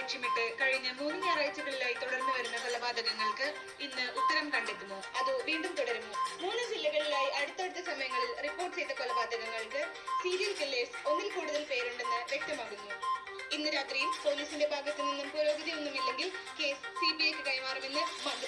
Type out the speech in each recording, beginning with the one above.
ലക്ഷ്യമിട്ട് കഴിഞ്ഞ മൂന്ന് ഞായറാഴ്ചകളിലായി തുടർന്നു വരുന്ന കൊലപാതകങ്ങൾക്ക് ഇന്ന് ഉത്തരം കണ്ടെത്തുമോ അതോ വീണ്ടും തുടരുമോ മൂന്ന് ജില്ലകളിലായി അടുത്തടുത്ത സമയങ്ങളിൽ റിപ്പോർട്ട് ചെയ്ത കൊലപാതകങ്ങൾക്ക് സീരിയൽ കില്ലേഴ്സ് ഒന്നിൽ കൂടുതൽ പേരുണ്ടെന്ന് വ്യക്തമാകുന്നു ഇന്ന് രാത്രിയും പോലീസിന്റെ ഭാഗത്തു നിന്നും പുരോഗതി ഒന്നുമില്ലെങ്കിൽ കേസ് സി ബി ഐക്ക് കൈമാറുമെന്ന് മന്ത്രി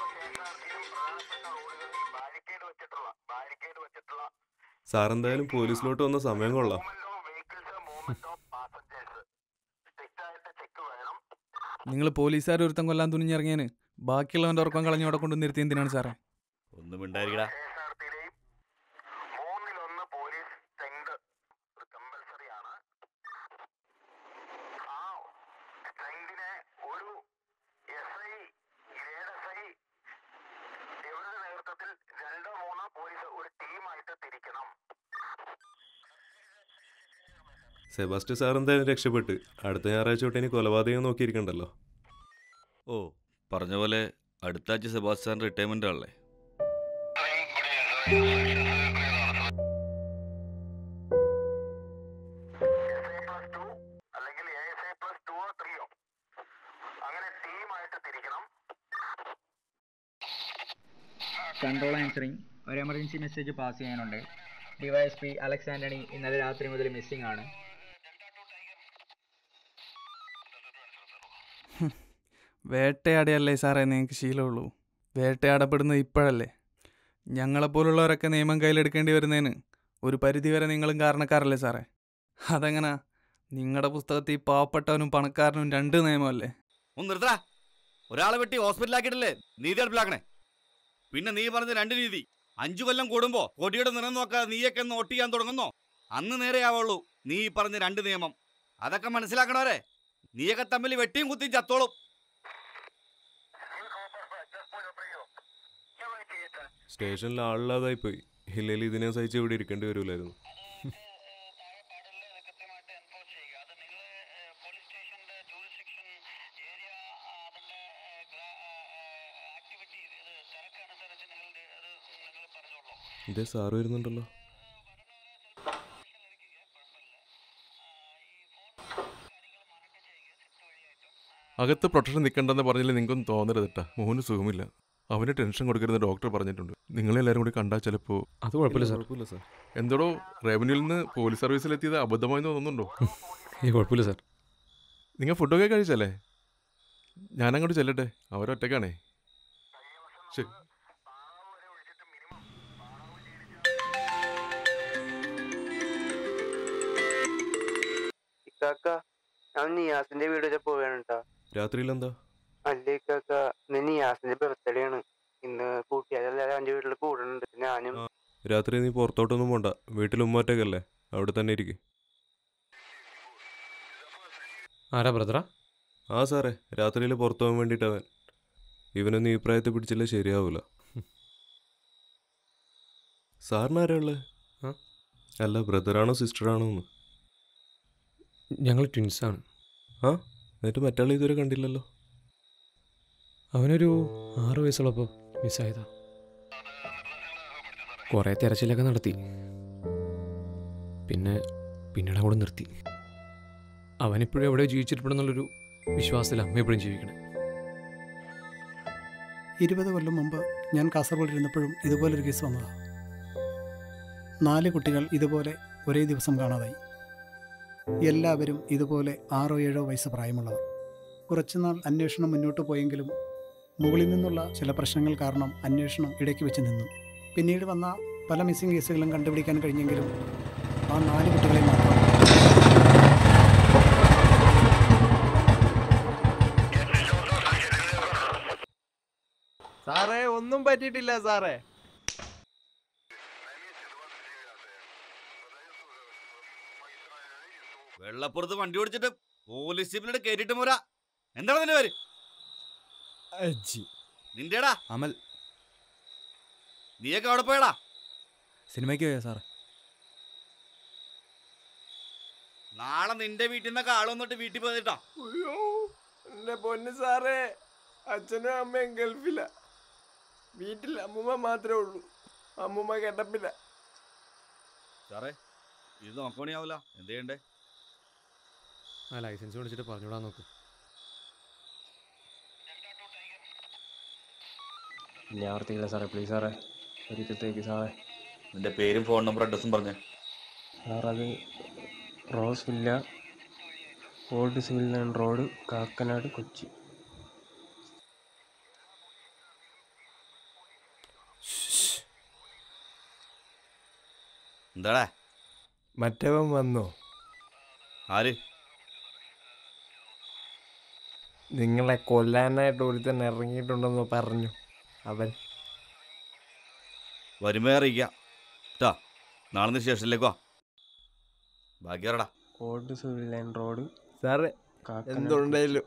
ബാരിക്കേഡ് വെച്ചിട്ടുള്ള ബാരിക്കേഡ് വെച്ചിട്ടുള്ള സാർ എന്തായാലും പോലീസിലോട്ട് വന്ന സമയം കൊള്ളാം vehicles movement of passengers strict ആയിട്ട് ചെക്ക് വേണം നിങ്ങൾ പോലീസുകാർ ഒരുത്തം കൊല്ലാൻ തുനിഞ്ഞിറങ്ങിയന് ബാക്കിയുള്ളവൻ്റെ ഉറക്കം കളഞ്ഞ് അവിടെ കൊണ്ടു നിർത്തി എന്തിനാണ് സാറേ ഒന്നും ഉണ്ടായിരിക്കടാ കെഎസ്ആർടിയിലെയും മൂന്നിലൊന്ന് പോലീസ് സ്ട്രെങ്ത് കമ്പൽസറി ആണ് ആ സ്ട്രെങ്തിനെ ഒരു S I grade S I ഇവരുടെ നേതൃത്വത്തിൽ രണ്ടോ മൂന്നോ പോലീസ് ഒരു ടീമായിട്ട് തിരിക്കണം സെബാസ്റ്റ്യൻ സാർ എന്തായാലും രക്ഷപ്പെട്ട് അടുത്ത ഞായറാഴ്ച തൊട്ട് ഇനി കൊലപാതകം നോക്കിയിരിക്കണ്ടല്ലോ ഓ പറഞ്ഞ പോലെ അടുത്ത ആഴ്ച സെബാസ്റ്റ്യൻ റിട്ടയർമെന്റ് ആണല്ലേ എസ് ഐ പ്ലസ് ടു അല്ലെങ്കിൽ എ എസ് ഐ പ്ലസ് ടുവോ ത്രീയോ അങ്ങനെ ടീമായിട്ട് തിരിക്കണം കൺട്രോൾ ആൻസറിങ് ഒരു എമർജൻസി മെസ്സേജ് പാസ് ചെയ്യാനുണ്ട് ഡിവൈഎസ് പി അലക്സ് ആന്റണി ഇന്നലെ രാത്രി മുതൽ മിസ്സിംഗ് ആണ് വേട്ടയാടിയല്ലേ സാറേ നിങ്ങൾക്ക് ശീലമുള്ളൂ വേട്ടയാടപ്പെടുന്നത് ഇപ്പോഴല്ലേ ഞങ്ങളെപ്പോലുള്ളവരൊക്കെ നിയമം കയ്യിലെടുക്കേണ്ടി വരുന്നതിന് ഒരു പരിധിവരെ നിങ്ങളും കാരണക്കാരല്ലേ സാറേ അതെങ്ങനാ നിങ്ങളുടെ പുസ്തകത്തിൽ പാവപ്പെട്ടവനും പണക്കാരനും രണ്ട് നിയമമല്ലേ ഒന്ന് നിർത്തടാ ഒരാളെ വെട്ടി ഹോസ്പിറ്റലാക്കിയിട്ടല്ലേ നീതി നടപ്പിലാക്കണേ പിന്നെ നീ പറഞ്ഞ രണ്ട് രീതി അഞ്ചു കൊല്ലം കൂടുമ്പോ കൊടിയുടെ നിറം നോക്കാതെ നീയൊക്കെ ഒന്ന് വോട്ട് ചെയ്യാൻ തുടങ്ങുന്നോ അന്ന് നേരെയാവുള്ളൂ നീ ഈ പറഞ്ഞ രണ്ട് നിയമം അതൊക്കെ മനസ്സിലാക്കണവരെ നീയൊക്കെ തമ്മിൽ വെട്ടിയും കുത്തിയും ചത്തോളും സ്റ്റേഷനിൽ ആളില്ലാതായി പോയി ഇല്ലെങ്കിൽ ഇതിനെ സഹിച്ച് ഇവിടെ ഇരിക്കേണ്ടി വരൂലായിരുന്നു ഇതേ സാറ് വരുന്നുണ്ടല്ലോ അകത്ത് പ്രൊട്ടക്ഷൻ നിൽക്കണ്ടെന്ന് പറഞ്ഞാൽ നിങ്ങൾക്കൊന്നും തോന്നരുത് കേട്ടാ മോന് സുഖമില്ല അവന് ടെൻഷൻ കൊടുക്കരുത് ഡോക്ടർ പറഞ്ഞിട്ടുണ്ട് നിങ്ങളെല്ലാവരും കൂടി കണ്ടാൽ ചിലപ്പോൾ അത് കുഴപ്പമില്ല സാർ കുഴപ്പമില്ല സാർ എന്തോടോ റവന്യൂവിൽ നിന്ന് പോലീസ് സർവീസിലെത്തിയത് അബദ്ധമായി തോന്നുന്നുണ്ടോ ഈ കുഴപ്പമില്ല സാർ നിങ്ങൾ ഫുഡൊക്കെ കഴിച്ചല്ലേ ഞാനങ്ങോട്ട് ചെല്ലട്ടെ അവരൊറ്റക്കാണേ ശരി ഇക്കാക്ക ഞാൻ നിയാസിന്റെ വീട് വരെ പോവുകയാണ് കേട്ടാ രാത്രിയിൽ എന്താ അല്ലേ ഇക്കാക്ക ഇന്ന് നിയാസിന്റെ ബർത്ത്ഡേ ആണ് ഇന്ന് കൂട്ടുകാരെല്ലാരും അവന്റെ വീട്ടിൽ കൂടുന്നുണ്ട് ഞാനും രാത്രി നീ പുറത്തോട്ടൊന്നും പോണ്ട വീട്ടിൽ ഉമ്മാറ്റൊക്കെയല്ലേ അവിടെ തന്നെ ഇരിക്കും ആരാ ബ്രദറാ ആ സാറേ രാത്രിയിൽ പുറത്തു പോകാൻ വേണ്ടിയിട്ടവൻ ഇവനൊന്നും ഈ പ്രായത്തിൽ പിടിച്ചില്ല ശരിയാവൂല സാറിന് ആരാ ഉള്ളത് ആ? അല്ല ബ്രദറാണോ സിസ്റ്ററാണോ എന്ന് ഞങ്ങൾ ട്വിൻസാണ് ആ എന്നിട്ട് മറ്റാളെ ഇതുവരെ കണ്ടില്ലല്ലോ അവനൊരു ആറ് വയസ്സുള്ളപ്പോൾ മിസ്സായതാ കുറേ തിരച്ചിലൊക്കെ നടത്തി പിന്നെ പിന്നീട് അങ്ങോട്ട് നിർത്തി അവനിപ്പോഴും എവിടെ ജീവിച്ചിരിപ്പണമെന്നുള്ളൊരു വിശ്വാസത്തിൽ അമ്മ എപ്പോഴും ജീവിക്കണേ ഇരുപത് കൊല്ലം മുമ്പ് ഞാൻ കാസർഗോഡ് ഇരുന്നപ്പോഴും ഇതുപോലൊരു കേസ് വന്നതാണ് നാല് കുട്ടികൾ ഇതുപോലെ ഒരേ ദിവസം കാണാതായി എല്ലാവരും ഇതുപോലെ ആറോ ഏഴോ വയസ്സ് പ്രായമുള്ളവർ കുറച്ചുനാൾ അന്വേഷണം മുന്നോട്ട് പോയെങ്കിലും മുകളിൽ നിന്നുള്ള ചില പ്രശ്നങ്ങൾ കാരണം അന്വേഷണം ഇടയ്ക്ക് വെച്ച് നിന്നു പിന്നീട് വന്ന പല മിസ്സിംഗ് കേസുകളും കണ്ടുപിടിക്കാൻ കഴിഞ്ഞെങ്കിലും ആ നാല് കുട്ടികളെ മാത്രം സാറേ ഒന്നും പറ്റിയിട്ടില്ല സാറേ വെള്ളപ്പുറത്ത് വണ്ടി ഓടിച്ചിട്ട് പോലീസ് ജീപ്പിലിട്ട് കയറ്റിട്ട് പോരാ എന്താണ് നിന്റെ പേര് നിന്റെടാ അമൽ നീയൊക്കെ അവിടെ പോയടാ സിനിമയ്ക്ക് പോയോ സാറേ നാളെ നിന്റെ വീട്ടിൽ നിന്നൊക്കെ ആള് വന്നിട്ട് വീട്ടിൽ പോയിട്ടാ അയ്യോ എന്റെ പൊന്ന് സാറേ അച്ഛനും അമ്മയും ഗൾഫില വീട്ടിൽ അമ്മൂമ്മ മാത്രമേ ഉള്ളൂ അമ്മൂമ്മ കിടപ്പില്ല സാറേ ഇത് നോക്കണിയാവില്ല എന്ത് ചെയ്യണ്ടേ ആ ലൈസൻസ് മേടിച്ചിട്ട് പറഞ്ഞുവിടാൻ നോക്ക് ഇനി ആവർത്തിക്കില്ല സാറേ പ്ലീസ് സാറേ ഒരിക്കലത്തേക്ക് സാറേ നിന്റെ പേരും ഫോൺ നമ്പർ അഡ്രസ്സും പറഞ്ഞേ സാർ അത് rose villa old civil line road Kakkanad Kochi എന്താടാ മറ്റവൻ വന്നോ ആര് നിങ്ങളെ കൊല്ലാനായിട്ട് ഒരുത്തൻ ഇറങ്ങിയിട്ടുണ്ടെന്ന് പറഞ്ഞു അവൻ വരുമ്പോ അറിയിക്കാം കേട്ടാ നാളെ നീ സ്റ്റേഷനിലേക്ക് വാ ബാക്കി പറടാ ഓൾഡ് സിവിൽ ലൈൻ റോഡ് സാറേ കാക്കനാട് എന്തുണ്ടായാലും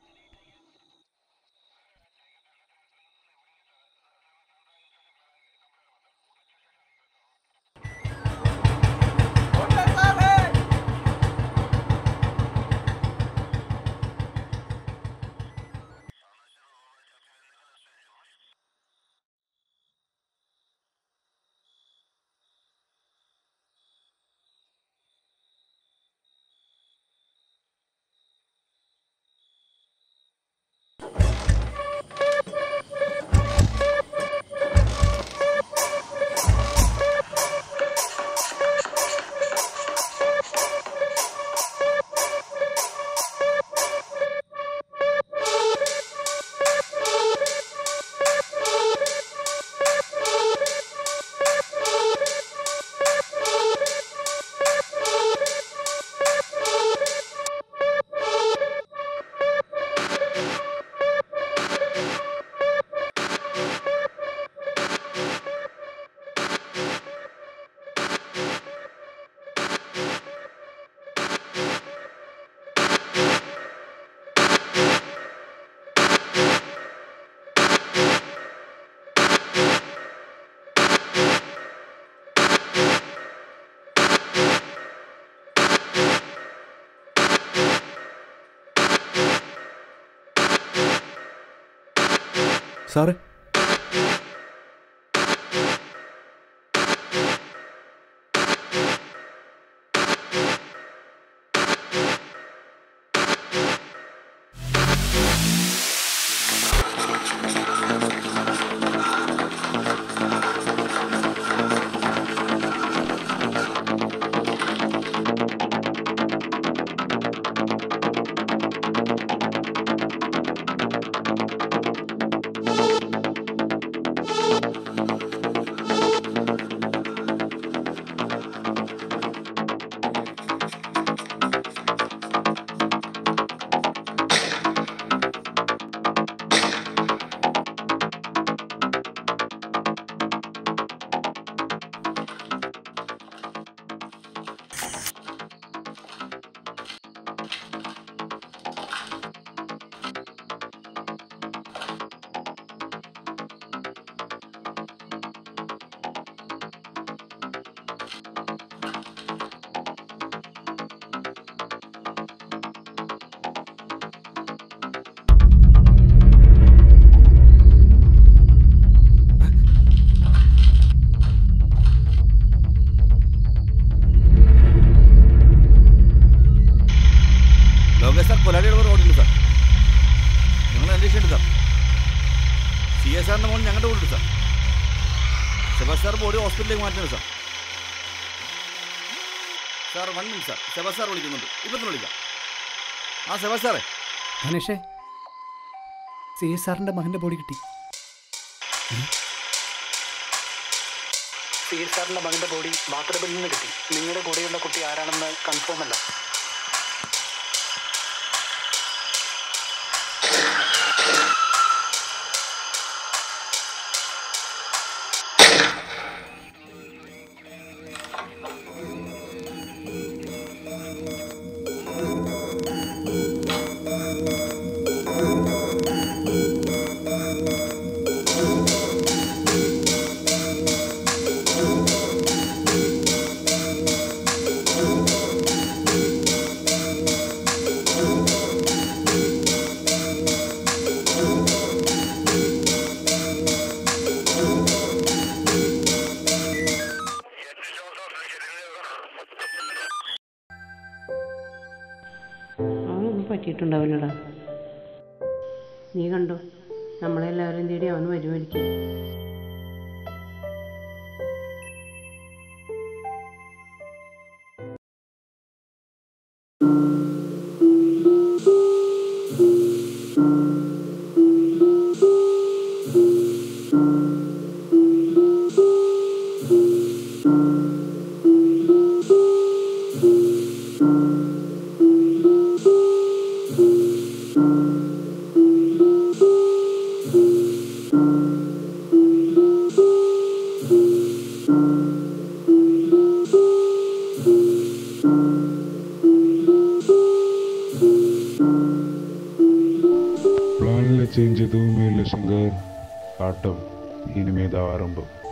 സാറേ ലോകേഷ് സാർ കൊലാടിയുടെ റോഡിലുണ്ട് സാർ നിങ്ങൾ അന്വേഷിച്ചിട്ടുണ്ട് സാർ സി എസ് ആറിൻ്റെ മോൾ ഞങ്ങളുടെ കൂടെ സാർ സെബാസ് സാർ ബോഡി ഹോസ്പിറ്റലിലേക്ക് മാറ്റുന്നത് sir sir one minute sir സെബാസ് സാർ വിളിക്കുന്നുണ്ട് ഇപ്പം തന്നെ വിളിക്കാം ആ സെബാസ് സാറേ ധനേഷേ സി എസ് സാറിൻ്റെ മകൻ്റെ ബോഡി കിട്ടി സി എസ് സാറിന്റെ മകന്റെ ബോഡി ബാത്റൂമിൽ നിന്ന് കിട്ടി നിങ്ങളുടെ കൂടെയുള്ള കുട്ടി ആരാണെന്ന് കൺഫേം അല്ല അവനൊന്നും പറ്റിയിട്ടുണ്ടാവില്ലടാ നീ കണ്ടോ നമ്മളെല്ലാവരും തേടി അവൻ വരുമായിരിക്കും ప్లాన్ల చేంజ్ ఎదువుమే శంకర్ ఆటం ఇనిమీద ఆరంభం